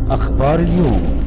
أخبار اليوم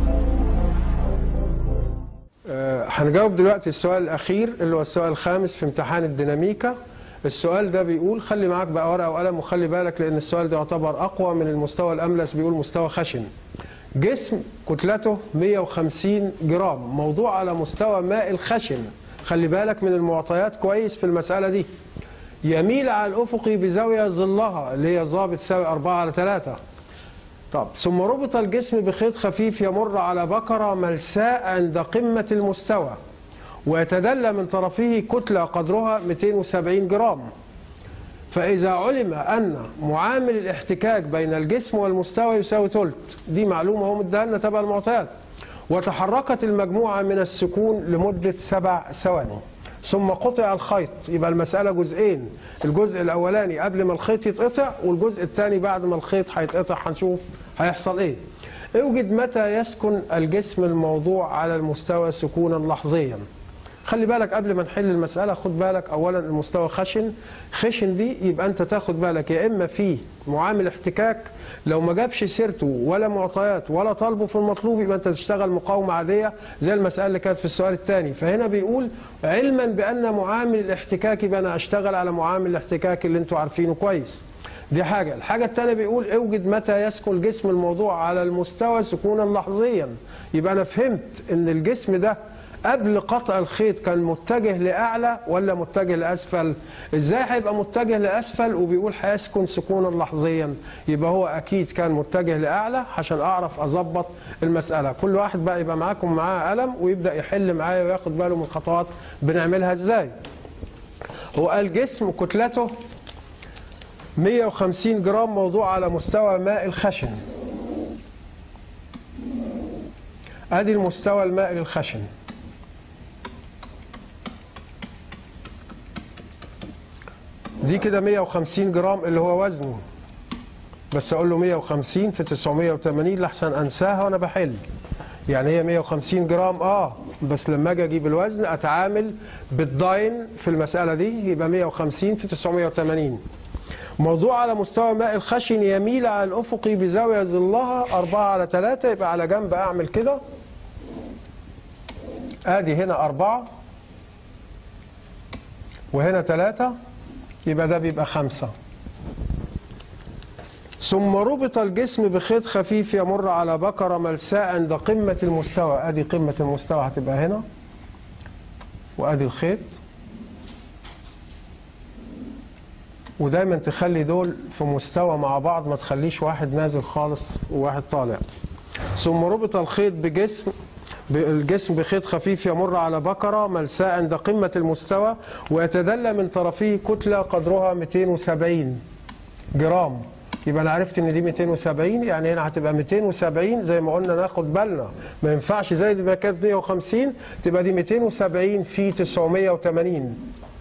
آه، هنجاوب دلوقتي السؤال الأخير اللي هو السؤال الخامس في امتحان الديناميكا السؤال ده بيقول خلي معاك بقى ورقة وقلم وخلي بالك لأن السؤال ده يعتبر أقوى من المستوى الأملس بيقول مستوى خشن جسم كتلته 150 جرام موضوع على مستوى ماء الخشن خلي بالك من المعطيات كويس في المسألة دي يميل على الأفق بزاوية ظلها اللي هي ظابط تساوي 4 على 3 طب ثم ربط الجسم بخيط خفيف يمر على بكرة ملساء عند قمة المستوى ويتدلى من طرفه كتلة قدرها 270 جرام فإذا علم أن معامل الاحتكاك بين الجسم والمستوى يساوي تلت دي معلومة هم اداها لنا تبع المعطيات وتحركت المجموعة من السكون لمدة سبع ثواني ثم قطع الخيط يبقى المسألة جزئين الجزء الأولاني قبل ما الخيط يتقطع والجزء الثاني بعد ما الخيط هيتقطع هنشوف هيحصل إيه اوجد متى يسكن الجسم الموضوع على المستوى سكونا لحظيا خلي بالك قبل ما نحل المسألة خد بالك أولا المستوى خشن خشن دي يبقى أنت تاخد بالك يا إما في معامل احتكاك لو ما جابش سيرته ولا معطيات ولا طالبه في المطلوب يبقى أنت تشتغل مقاومة عادية زي المسألة اللي كانت في السؤال الثاني فهنا بيقول علما بأن معامل الاحتكاك يبقى أنا أشتغل على معامل الاحتكاك اللي أنتوا عارفينه كويس دي حاجة الحاجة الثانية بيقول اوجد متى يسكن جسم الموضوع على المستوى سكونا لحظيا يبقى أنا فهمت أن الجسم ده قبل قطع الخيط كان متجه لأعلى ولا متجه لأسفل إزاي هيبقى متجه لأسفل وبيقول هيسكن سكونا لحظيا يبقى هو أكيد كان متجه لأعلى عشان أعرف أظبط المسألة كل واحد بقى يبقى معاكم معاه قلم ويبدأ يحل معايا وياخد باله من الخطوات بنعملها إزاي هو قال جسم كتلته 150 جرام موضوع على مستوى ماء الخشن ادي المستوى المائل الخشن دي كده 150 جرام اللي هو وزنه بس اقول له 150 في 980 لحسن انساها وانا بحل يعني هي 150 جرام اه بس لما اجي اجيب الوزن اتعامل بالداين في المساله دي يبقى 150 في 980 موضوع على مستوى ماء الخشن يميل على الافق بزاويه ظلها 4 على 3 يبقى على جنب اعمل كده ادي هنا 4 وهنا 3 يبقى ده بيبقى خمسة ثم ربط الجسم بخيط خفيف يمر على بكرة ملساء عند قمة المستوى ادي قمة المستوى هتبقى هنا وادي الخيط ودايما تخلي دول في مستوى مع بعض ما تخليش واحد نازل خالص وواحد طالع ثم ربط الخيط بجسم الجسم بخيط خفيف يمر على بكرة ملساء عند قمة المستوى ويتدلى من طرفه كتلة قدرها 270 جرام يبقى انا عرفت ان دي 270 يعني هنا هتبقى 270 زي ما قلنا ناخد بالنا ما ينفعش زي ما كانت 150 تبقى دي 270 في 980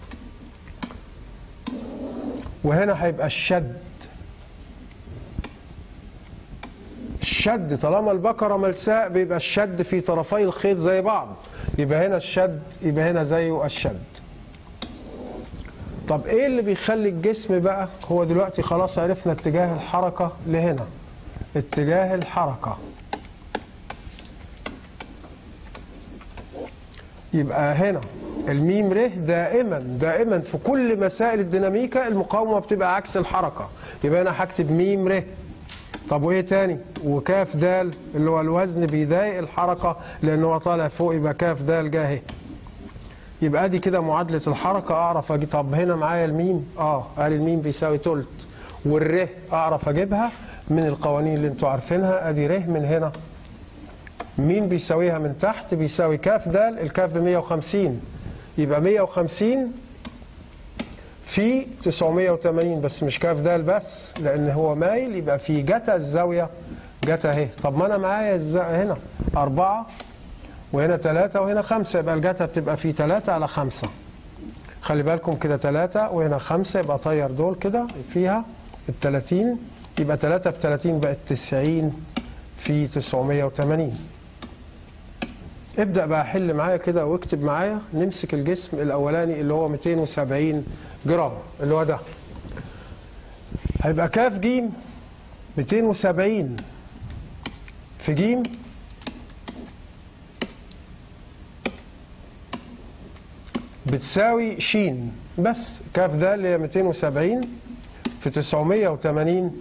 وهنا هيبقى الشد الشد طالما البكرة ملساء بيبقى الشد في طرفي الخيط زي بعض يبقى هنا الشد يبقى هنا زيه الشد طب ايه اللي بيخلي الجسم بقى هو دلوقتي خلاص عرفنا اتجاه الحركة لهنا اتجاه الحركة يبقى هنا الميم ر دائما دائما في كل مسائل الديناميكا المقاومة بتبقى عكس الحركة يبقى انا هكتب ميم ر طب وايه تاني وكاف دال اللي هو الوزن بيضايق الحركه لان هو طالع فوق يبقى كاف دال جاهي يبقى دي كده معادله الحركه اعرف اجي طب هنا معايا الميم اه قال الميم بيساوي تلت والره اعرف اجيبها من القوانين اللي انتوا عارفينها ادي ره من هنا مين بيساويها من تحت بيساوي كاف دال الكاف ب 150 يبقى 150 في 980 بس مش كاف دال بس لان هو مايل يبقى في جتا الزاويه جتا اهي طب ما انا معايا هنا أربعة وهنا ثلاثة وهنا خمسة يبقى الجتا بتبقى في ثلاثة على خمسة خلي بالكم كده ثلاثة وهنا خمسة يبقى طير دول كده فيها الثلاثين يبقى ثلاثة في ثلاثين بقت تسعين في 980 ابدأ بقى حل معايا كده واكتب معايا نمسك الجسم الأولاني اللي هو 270 جرام اللي هو ده هيبقى كاف جيم 270 في جيم بتساوي ش بس كاف ده اللي هي 270 في 980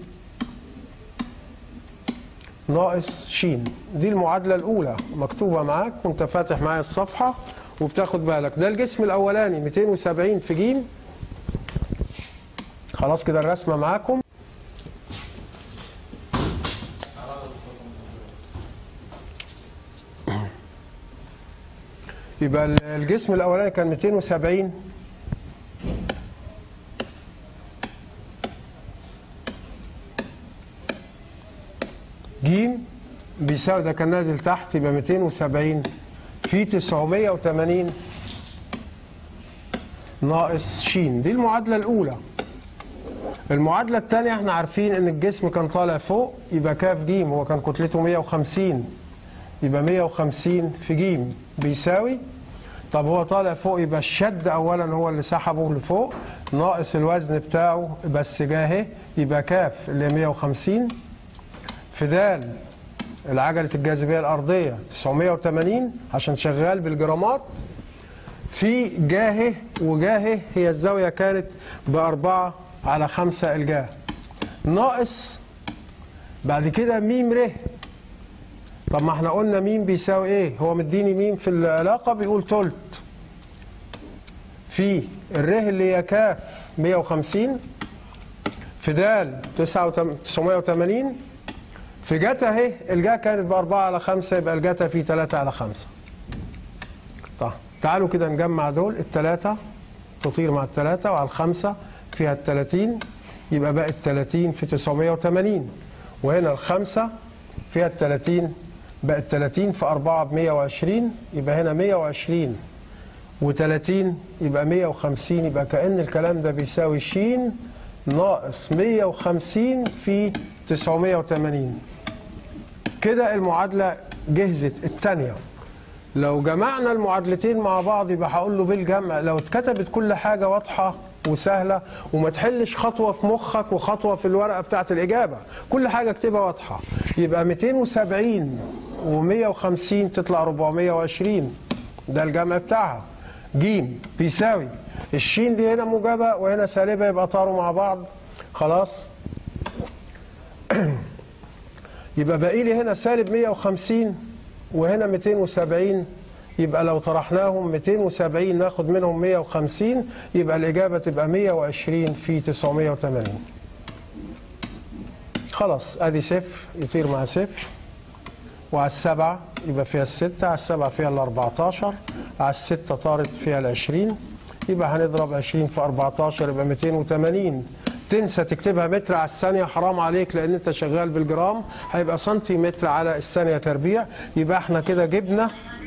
ناقص ش دي المعادلة الأولى مكتوبة معاك وانت فاتح معايا الصفحة وبتاخد بالك ده الجسم الأولاني 270 في ج خلاص كده الرسمة معاكم يبقى الجسم الأولاني كان 270 جيم بيساوي ده كان نازل تحت يبقى 270 في 980 ناقص ش دي المعادلة الأولى المعادلة الثانية احنا عارفين ان الجسم كان طالع فوق يبقى كاف ج هو كان كتلته 150 يبقى 150 في ج بيساوي طب هو طالع فوق يبقى الشد اولا هو اللي سحبه لفوق ناقص الوزن بتاعه بس جاهه يبقى كاف اللي هي 150 في د العجلة الجاذبية الأرضية 980 عشان شغال بالجرامات في جاهه وجاهه هي الزاوية كانت بأربعة على خمسة الجاه ناقص بعد كده ميم ر طب ما احنا قلنا ميم بيساوي ايه هو مديني ميم في العلاقة بيقول تلت في الره اللي هي كاف 150 في د 980 في جتا اهي الجا كانت بأربعة على خمسة يبقى الجتا في تلاتة على خمسة طيب تعالوا كده نجمع دول التلاتة تطير مع التلاتة وعلى الخمسة فيها التلاتين يبقى بقت تلاتين في تسعمية وتمانين وهنا الخمسة فيها التلاتين بقت تلاتين في أربعة بمية وعشرين يبقى هنا مية وعشرين وتلاتين يبقى مية وخمسين يبقى كأن الكلام ده بيساوي شين ناقص مية وخمسين في تسعمية وتمانين كده المعادلة جهزت الثانية لو جمعنا المعادلتين مع بعض يبقى هقول له بالجمع لو اتكتبت كل حاجة واضحة وسهلة وما تحلش خطوة في مخك وخطوة في الورقة بتاعت الإجابة كل حاجة اكتبها واضحة يبقى 270 و150 تطلع 420 ده الجمع بتاعها جيم بيساوي الشين دي هنا موجبة وهنا سالبة يبقى طاروا مع بعض خلاص يبقى باقي لي هنا سالب 150 وهنا 270 يبقى لو طرحناهم 270 ناخد منهم 150 يبقى الإجابة تبقى 120 في 980 خلاص ادي صفر يطير مع صفر وعلى السبعة يبقى فيها الستة على السبعة فيها ال 14 على الستة طارت فيها ال 20 يبقى هنضرب 20 في 14 يبقى 280 تنسى تكتبها متر على الثانية حرام عليك لأن أنت شغال بالجرام هيبقى سنتيمتر على الثانية تربيع يبقى احنا كده جبنا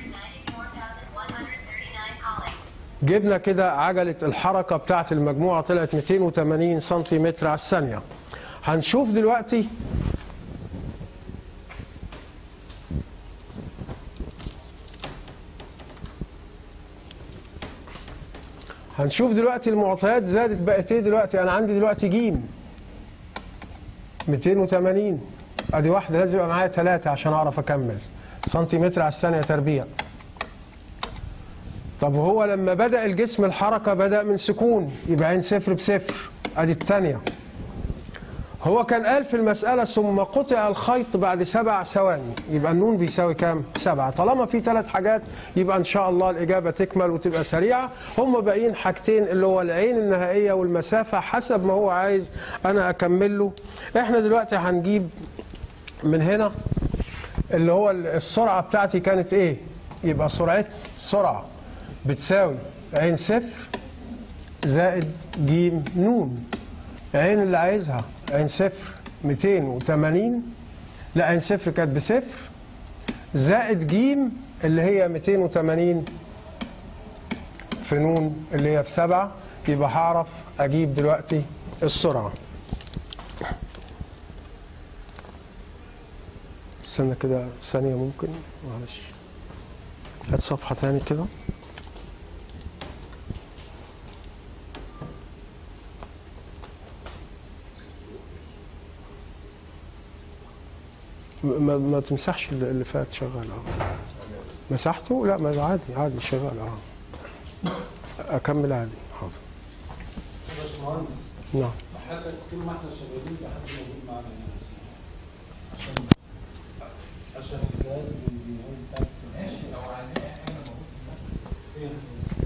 194,139 calling. جبنا كده عجلة الحركة بتاعت المجموعة طلعت 280 سنتيمتر على الثانية هنشوف دلوقتي هنشوف دلوقتي المعطيات زادت بقت ايه دلوقتي انا عندي دلوقتي جيم 280 ادي واحده لازم يبقى معايا ثلاثه عشان اعرف اكمل سنتيمتر على الثانيه تربيع طب وهو لما بدأ الجسم الحركة بدأ من سكون يبقى عين صفر بصفر ادي الثانية هو كان قال في المسألة ثم قطع الخيط بعد سبع ثواني يبقى النون بيساوي كام؟ سبعة طالما في ثلاث حاجات يبقى إن شاء الله الإجابة تكمل وتبقى سريعة هم باقيين حاجتين اللي هو العين النهائية والمسافة حسب ما هو عايز أنا أكمل له إحنا دلوقتي هنجيب من هنا اللي هو السرعة بتاعتي كانت إيه؟ يبقى سرعة سرعة بتساوي عين صفر زائد جيم نون عين اللي عايزها عين صفر 280 لا عين صفر كانت بصفر زائد جيم اللي هي 280 في نون اللي هي بسبعة يبقى هعرف أجيب دلوقتي السرعة استنى كده ثانية ممكن معلش هات صفحة تاني كده ما, ما تمسحش اللي اللي فات شغال اه مسحته لا ما عادي عادي شغال اه اكمل عادي حاضر باشمهندس نعم حتى طول ما احنا شغالين ده حد موجود معانا هنا عشان عشان الجهاز بيقول بتاعت ماشي لو عايزين احنا موجود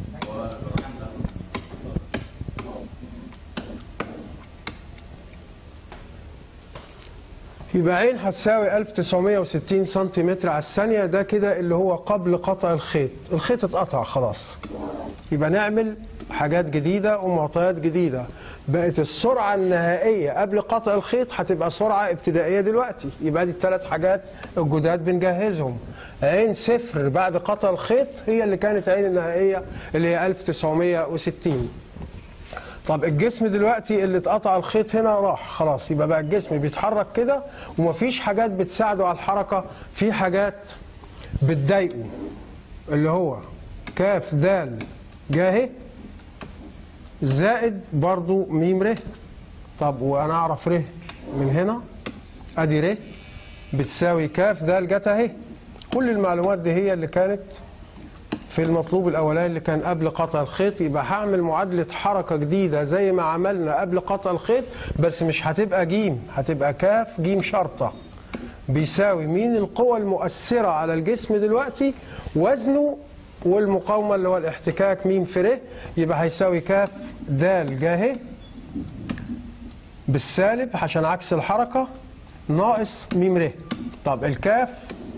يبقى عين هتساوي 1960 سنتيمتر على الثانية ده كده اللي هو قبل قطع الخيط الخيط اتقطع خلاص يبقى نعمل حاجات جديدة ومعطيات جديدة بقت السرعة النهائية قبل قطع الخيط هتبقى سرعة ابتدائية دلوقتي يبقى دي الثلاث حاجات الجداد بنجهزهم عين صفر بعد قطع الخيط هي اللي كانت عين النهائية اللي هي 1960 طب الجسم دلوقتي اللي اتقطع الخيط هنا راح خلاص يبقى بقى الجسم بيتحرك كده ومفيش حاجات بتساعده على الحركة في حاجات بتضايقه اللي هو كاف دال جاهي زائد برضو ميم ر طب وانا اعرف ر من هنا ادي ر بتساوي كاف دال جت اهي كل المعلومات دي هي اللي كانت في المطلوب الاولاني اللي كان قبل قطع الخيط يبقى هعمل معادله حركه جديده زي ما عملنا قبل قطع الخيط بس مش هتبقى جيم هتبقى كاف جيم شرطه بيساوي مين القوى المؤثره على الجسم دلوقتي وزنه والمقاومه اللي هو الاحتكاك ميم في ر يبقى هيساوي كاف دال جاهي بالسالب عشان عكس الحركه ناقص ميم ر طب الكاف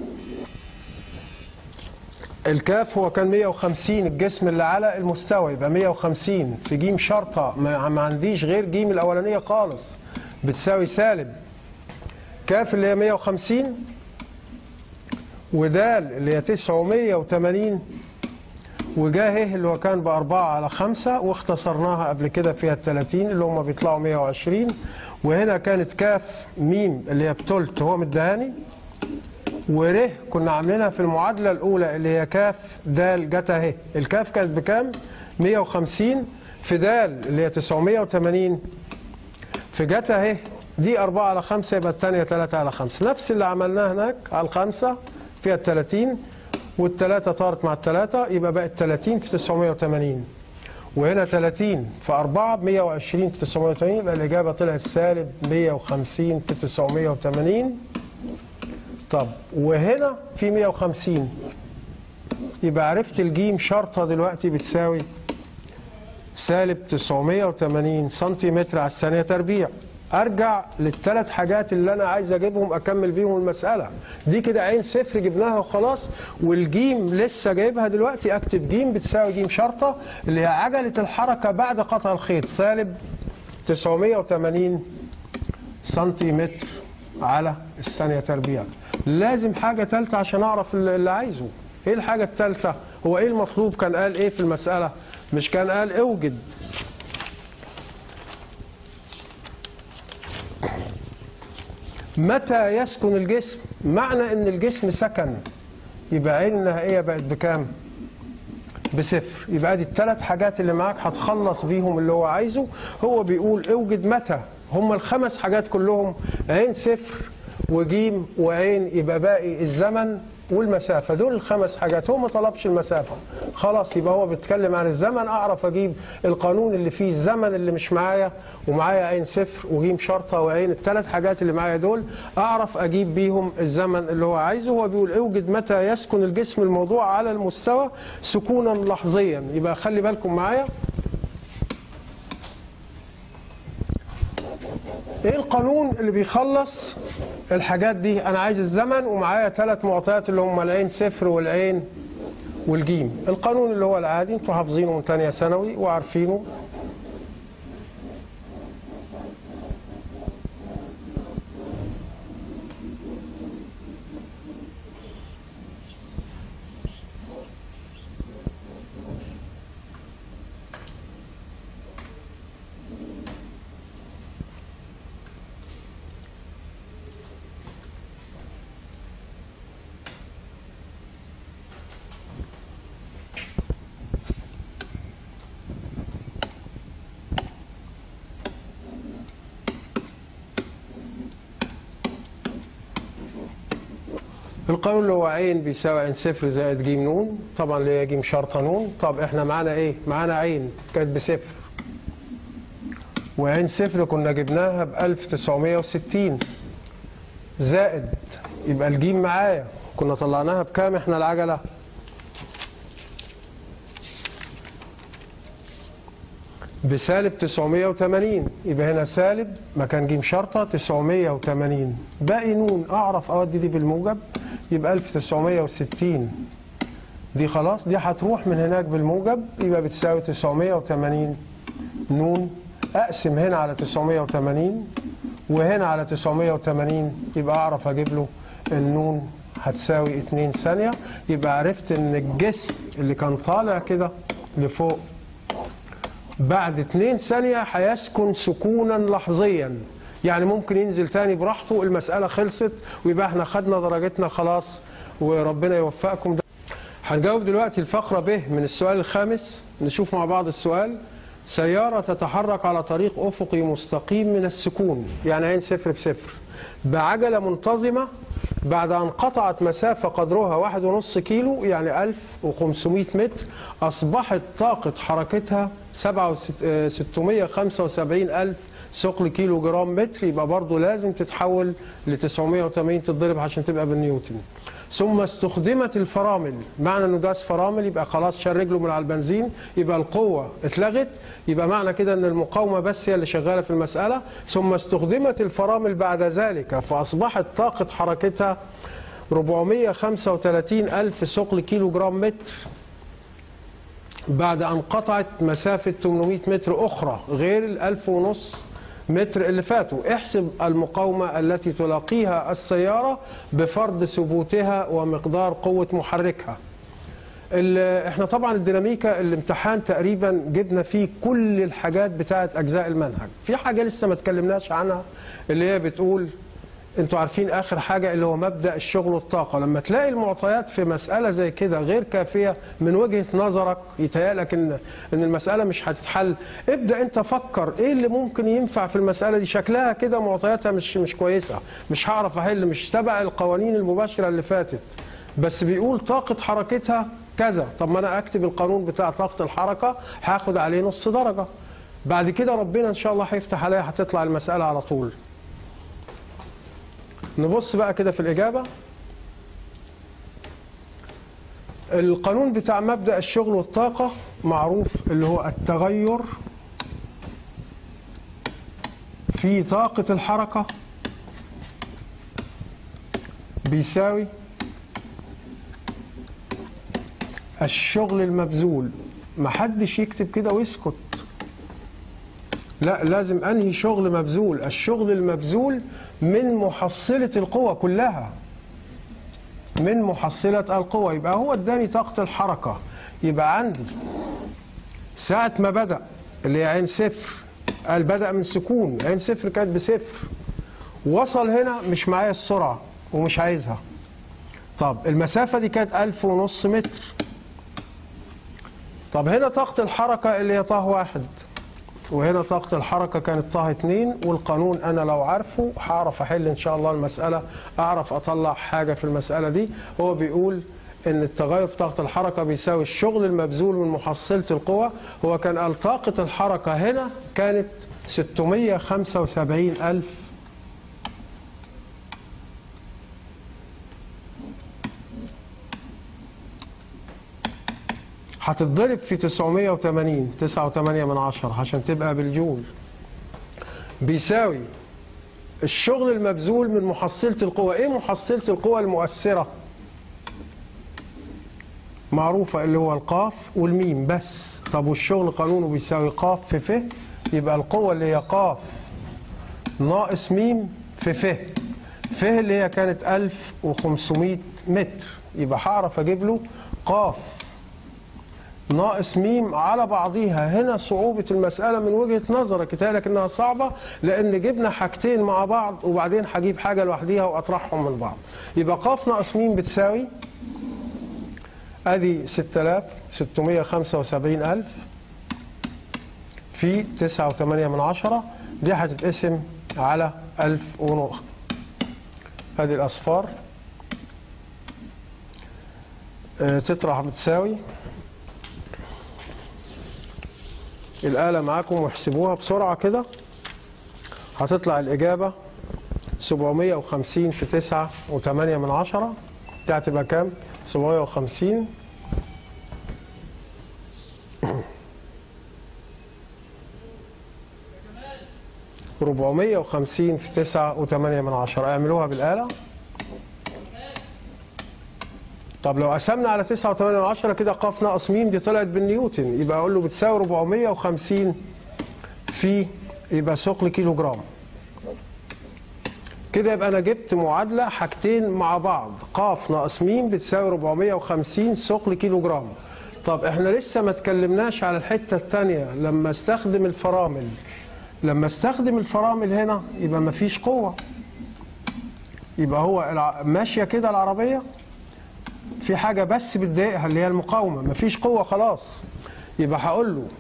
الكاف هو كان 150 الجسم اللي على المستوى يبقى 150 في جيم شرطة ما ما عنديش غير جيم الأولانية خالص بتساوي سالب كاف اللي هي 150 ودال اللي هي 980 وجاه اللي هو كان بأربعة على خمسة واختصرناها قبل كده فيها التلاتين اللي هم بيطلعوا 120 وهنا كانت كاف ميم اللي هي بتلت هو مدهاني وره كنا عاملينها في المعادلة الأولى اللي هي كاف دال جت أهي الكاف كانت بكام؟ 150 في دال اللي هي 980 في جت أهي دي 4 على 5 يبقى الثانية 3 على 5 نفس اللي عملناه هناك على الخمسة فيها ال 30 والثلاثة طارت مع الثلاثة يبقى بقت 30 في 980 وهنا 30 في 4 ب 120 في 980 يبقى الإجابة طلعت سالب 150 في 980 طب وهنا في 150 يبقى عرفت الجيم شرطة دلوقتي بتساوي سالب 980 سنتيمتر على الثانية تربيع ارجع للثلاث حاجات اللي انا عايز اجيبهم اكمل بيهم المساله دي كده عين صفر جبناها وخلاص والجيم لسه جايبها دلوقتي اكتب جيم بتساوي جيم شرطه اللي هي عجله الحركه بعد قطع الخيط سالب 980 سنتيمتر على الثانيه تربيع لازم حاجه ثالثه عشان اعرف اللي عايزه ايه الحاجه الثالثه هو ايه المطلوب كان قال ايه في المساله مش كان قال اوجد متى يسكن الجسم معنى ان الجسم سكن يبقى عين النهائيه بقت بكام بصفر يبقى دي الثلاث حاجات اللي معاك هتخلص بيهم اللي هو عايزه هو بيقول اوجد متى هم الخمس حاجات كلهم عين صفر وجيم وعين يبقى باقي الزمن والمسافة دول الخمس حاجات هو ما طلبش المسافة خلاص يبقى هو بيتكلم عن الزمن أعرف أجيب القانون اللي فيه الزمن اللي مش معايا ومعايا عين صفر وجيم شرطة وعين الثلاث حاجات اللي معايا دول أعرف أجيب بيهم الزمن اللي هو عايزه هو بيقول اوجد متى يسكن الجسم الموضوع على المستوى سكونا لحظيا يبقى خلي بالكم معايا ايه القانون اللي بيخلص الحاجات دي انا عايز الزمن ومعايا ثلاث معطيات اللي هم العين صفر والعين والجيم القانون اللي هو العادي انتوا حافظينه من ثانيه ثانوي وعارفينه القانون اللي هو عين بيساوي عين صفر زائد ج نون طبعا اللي هي ج شرطة نون طب احنا معانا ايه؟ معانا عين كانت بصفر وعين صفر كنا جبناها ب 1960 زائد يبقى الجيم معايا كنا طلعناها بكام احنا العجلة؟ بسالب 980 يبقى هنا سالب مكان ج شرطة 980 باقي نون أعرف أودي دي بالموجب يبقى 1960 دي خلاص دي هتروح من هناك بالموجب يبقى بتساوي 980 نون أقسم هنا على 980 وهنا على 980 يبقى أعرف أجيب له النون هتساوي 2 ثانية يبقى عرفت إن الجسم اللي كان طالع كده لفوق بعد 2 ثانية هيسكن سكونا لحظيا يعني ممكن ينزل تاني براحته المسألة خلصت ويبقى احنا خدنا درجتنا خلاص وربنا يوفقكم ده. هنجاوب دلوقتي الفقرة ب من السؤال الخامس نشوف مع بعض السؤال سيارة تتحرك على طريق أفقي مستقيم من السكون يعني عين صفر بصفر بعجلة منتظمة بعد أن قطعت مسافة قدرها واحد ونص كيلو يعني 1500 متر أصبحت طاقة حركتها 675 ألف ثقل كيلو جرام متر يبقى برضه لازم تتحول ل 980 تتضرب عشان تبقى بالنيوتن ثم استخدمت الفرامل معنى انه داس فرامل يبقى خلاص شال رجله من على البنزين يبقى القوه اتلغت يبقى معنى كده ان المقاومه بس هي اللي شغاله في المساله ثم استخدمت الفرامل بعد ذلك فاصبحت طاقه حركتها 435 ألف ثقل كيلو جرام متر بعد أن قطعت مسافة 800 متر أخرى غير الألف ونص متر اللي فاتوا احسب المقاومة التي تلاقيها السيارة بفرض ثبوتها ومقدار قوة محركها احنا طبعا الديناميكا الامتحان تقريبا جبنا فيه كل الحاجات بتاعت اجزاء المنهج في حاجه لسه ما اتكلمناش عنها اللي هي بتقول انتوا عارفين اخر حاجه اللي هو مبدا الشغل والطاقه لما تلاقي المعطيات في مساله زي كده غير كافيه من وجهه نظرك يتهيألك ان ان المساله مش هتتحل ابدا انت فكر ايه اللي ممكن ينفع في المساله دي شكلها كده معطياتها مش مش كويسه مش هعرف احل مش تبع القوانين المباشره اللي فاتت بس بيقول طاقه حركتها كذا طب ما انا اكتب القانون بتاع طاقه الحركه هاخد عليه نص درجه بعد كده ربنا ان شاء الله هيفتح عليها هتطلع المساله على طول نبص بقى كده في الإجابة القانون بتاع مبدأ الشغل والطاقة معروف اللي هو التغير في طاقة الحركة بيساوي الشغل المبذول محدش يكتب كده ويسكت لا لازم انهي شغل مبذول الشغل المبذول من محصلة القوة كلها من محصلة القوة يبقى هو اداني طاقة الحركة يبقى عندي ساعة ما بدأ اللي هي عين صفر قال بدأ من سكون عين صفر كانت بصفر وصل هنا مش معايا السرعة ومش عايزها طب المسافة دي كانت ألف ونص متر طب هنا طاقة الحركة اللي هي طه واحد وهنا طاقة الحركة كانت طه اتنين والقانون أنا لو عارفه هعرف أحل إن شاء الله المسألة أعرف أطلع حاجة في المسألة دي هو بيقول إن التغير في طاقة الحركة بيساوي الشغل المبذول من محصلة القوة هو كان قال طاقة الحركة هنا كانت 675 ألف هتتضرب في 980 9.8 من عشرة عشان تبقى بالجول بيساوي الشغل المبذول من محصلة القوة ايه محصلة القوة المؤثرة معروفة اللي هو القاف والميم بس طب والشغل قانونه بيساوي قاف في ف يبقى القوة اللي هي قاف ناقص ميم في ف ف اللي هي كانت 1500 متر يبقى هعرف اجيب له قاف ناقص ميم على بعضيها هنا صعوبة المسألة من وجهة نظرك يتهيألك إنها صعبة لأن جبنا حاجتين مع بعض وبعدين هجيب حاجة لوحديها وأطرحهم من بعض يبقى قاف ناقص ميم بتساوي أدي 6675 ألف في 9.8 من عشرة دي هتتقسم على 1000 ونص أدي الأصفار آه، تطرح بتساوي الآلة معاكم واحسبوها بسرعة كده هتطلع الإجابة 750 في 9 و8 من عشرة دي هتبقى كام؟ 750 450 في 9 و8 من عشرة اعملوها بالآلة طب لو قسمنا على 9 و8 من عشرة كده قاف ناقص ميم دي طلعت بالنيوتن يبقى اقول له بتساوي 450 في يبقى ثقل كيلو جرام كده يبقى انا جبت معادله حاجتين مع بعض قاف ناقص ميم بتساوي 450 ثقل كيلو جرام طب احنا لسه ما اتكلمناش على الحته الثانيه لما استخدم الفرامل لما استخدم الفرامل هنا يبقى ما فيش قوه يبقى هو الع- ماشيه كده العربيه في حاجه بس بتضايقها اللي هي المقاومه ما فيش قوه خلاص يبقى هقول له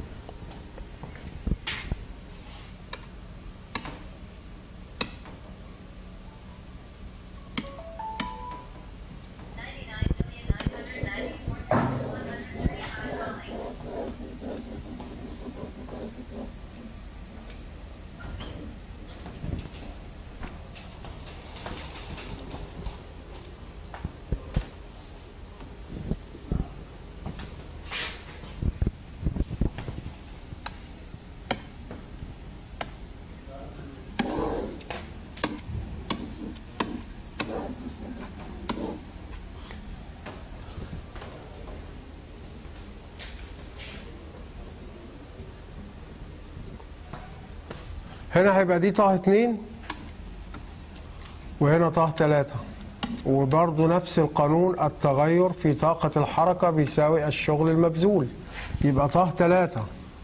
هنا هيبقى دي طه اتنين وهنا طه تلاتة وبرضه نفس القانون التغير في طاقة الحركة بيساوي الشغل المبذول يبقى طه تلاتة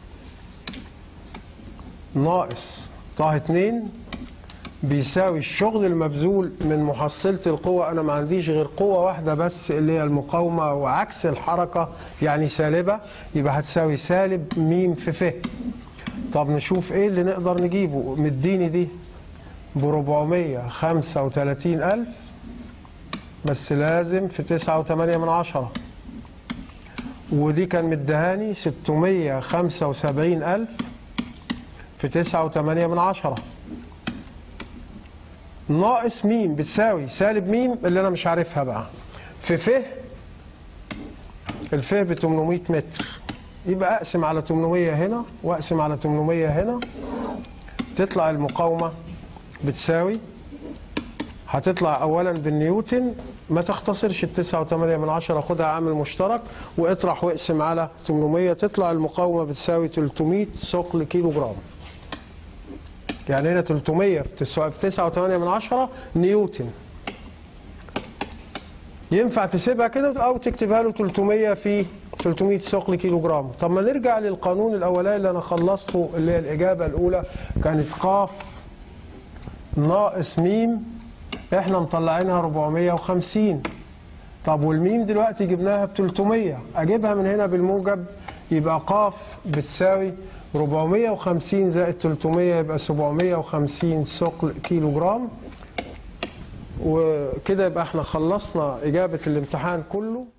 ناقص طه اتنين بيساوي الشغل المبذول من محصلة القوة أنا ما عنديش غير قوة واحدة بس اللي هي المقاومة وعكس الحركة يعني سالبة يبقى هتساوي سالب ميم في ف طب نشوف ايه اللي نقدر نجيبه مديني دي ب 435 ألف بس لازم في تسعة وثمانية من عشرة ودي كان مدهاني 675 ألف في تسعة وثمانية من عشرة ناقص ميم بتساوي سالب ميم اللي أنا مش عارفها بقى في ف الف ب 800 متر يبقى اقسم على 800 هنا واقسم على 800 هنا تطلع المقاومة بتساوي هتطلع اولا بالنيوتن ما تختصرش التسعة وثمانية من عشرة خدها عامل مشترك واطرح واقسم على 800 تطلع المقاومة بتساوي 300 ثقل كيلو جرام يعني هنا 300 في تسعة- في تسعة وثمانية من عشرة نيوتن ينفع تسيبها كده او تكتبها له 300 في 300 ثقل كيلو جرام طب ما نرجع للقانون الاولاني اللي انا خلصته اللي هي الاجابه الاولى كانت قاف ناقص ميم احنا مطلعينها 450 طب والميم دلوقتي جبناها ب 300 اجيبها من هنا بالموجب يبقى قاف بتساوي 450 زائد 300 يبقى 750 ثقل كيلو جرام وكده يبقى احنا خلصنا إجابة الامتحان كله